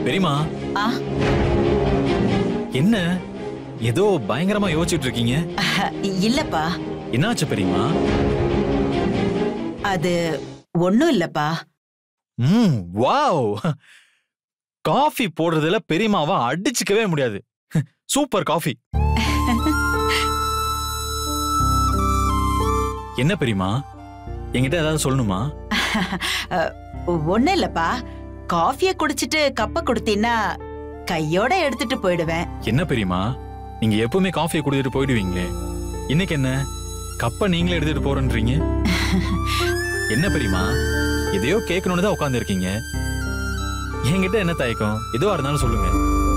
பெரியமா ஆ என்ன ஏதோ பயங்கரமா யோசிச்சுட்டு இருக்கீங்க இல்லப்பா என்னாச்சு பெரியமா அது ஒண்ணும் இல்லப்பா ம் வாவ் காஃபி போடுறதுல பெரியமாவை அடிச்சுக்கவே முடியாது சூப்பர் காஃபி என்ன பெரியமா என்கிட்ட ஏதாவது சொல்லணுமா ஒண்ணும் இல்லப்பா காஃபிய குடிச்சிட்டு கப்ப கொடுத்தீன்னா கையோட எடுத்துட்டு போயிடுவேன் என்ன பெரியமா நீங்க எப்பவுமே காஃபியை குடிச்சிட்டு போயிடுவீங்களே இன்னைக்கு என்ன கப்ப நீங்களே எடுத்துட்டு போறேன்றீங்க என்ன பெரியமா எதையோ கேட்கணும்னு தான் உட்கார்ந்து இருக்கீங்க என்கிட்ட என்ன தயக்கம் எதுவா இருந்தாலும் சொல்லுங்க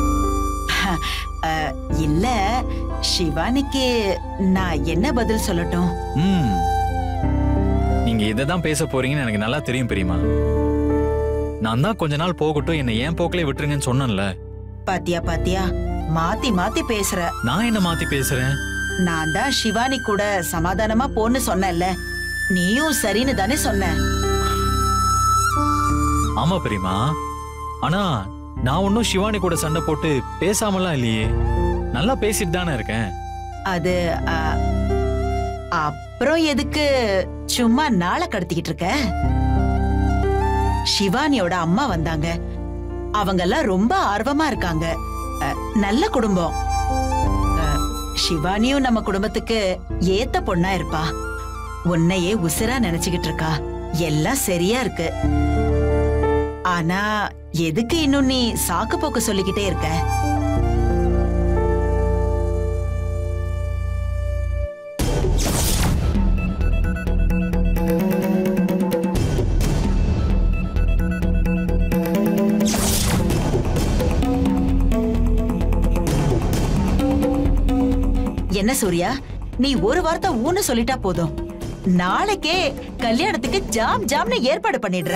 அஹ், இல்ல சிவானிக்கு நான் என்ன பதில் சொல்லட்டும் ம் நீங்க இதை தான் பேச போறீங்கன்னு எனக்கு நல்லா தெரியும் பெரியமா நான் தான் கொஞ்ச நாள் போகட்டும் என்னை ஏன் போக்கிலே விட்டுருங்கன்னு சொன்னேன்ல பாத்தியா பாத்தியா மாத்தி மாத்தி பேசுற நான் என்ன மாத்தி பேசுறேன் நான் தான் சிவானி கூட சமாதானமா போன்னு சொன்னேன்ல நீயும் சரின்னு தானே சொன்ன ஆமா பெரியமா ஆனா நான் ஒன்னும் சிவானி கூட சண்டை போட்டு பேசாமலாம் இல்லையே நல்லா பேசிட்டு தானே இருக்கேன் அது அஹ், அப்புறம் எதுக்கு சும்மா நாளை கடத்திக்கிட்டு இருக்க சிவானியோட அம்மா வந்தாங்க அவங்கெல்லாம் ரொம்ப ஆர்வமா இருக்காங்க அஹ், நல்ல குடும்பம் அஹ், சிவானியும் நம்ம குடும்பத்துக்கு ஏத்த பொண்ணா இருப்பா உன்னையே உசிரா நினைச்சுக்கிட்டு இருக்கா எல்லாம் சரியா இருக்கு ஆனா எதுக்கு இன்னும் நீ சாக்கு போக்கு சொல்லிக்கிட்டே இருக்க என்ன சூர்யா நீ ஒரு வார்த்தை ஊன்னு சொல்லிட்டா போதும் நாளைக்கே கல்யாணத்துக்கு ஜாம் ஜாம்னு ஏற்பாடு பண்ணிடுற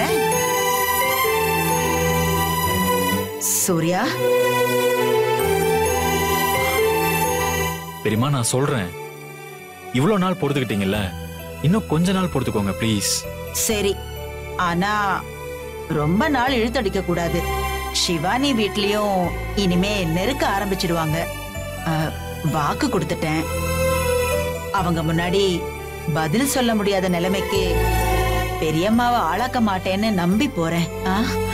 சூர்யா பெரியமா நான் சொல்றேன் இவ்வளவு நாள் பொறுத்துக்கிட்டீங்கல்ல இன்னும் கொஞ்ச நாள் பொறுத்துக்கோங்க ப்ளீஸ் சரி ஆனா ரொம்ப நாள் இழுத்தடிக்க கூடாது சிவானி வீட்லயும் இனிமே நெருக்க ஆரம்பிச்சிடுவாங்க அஹ், வாக்கு கொடுத்துட்டேன் அவங்க முன்னாடி பதில் சொல்ல முடியாத நிலைமைக்கு பெரியம்மாவை ஆளாக்க மாட்டேன்னு நம்பி போறேன் ஆ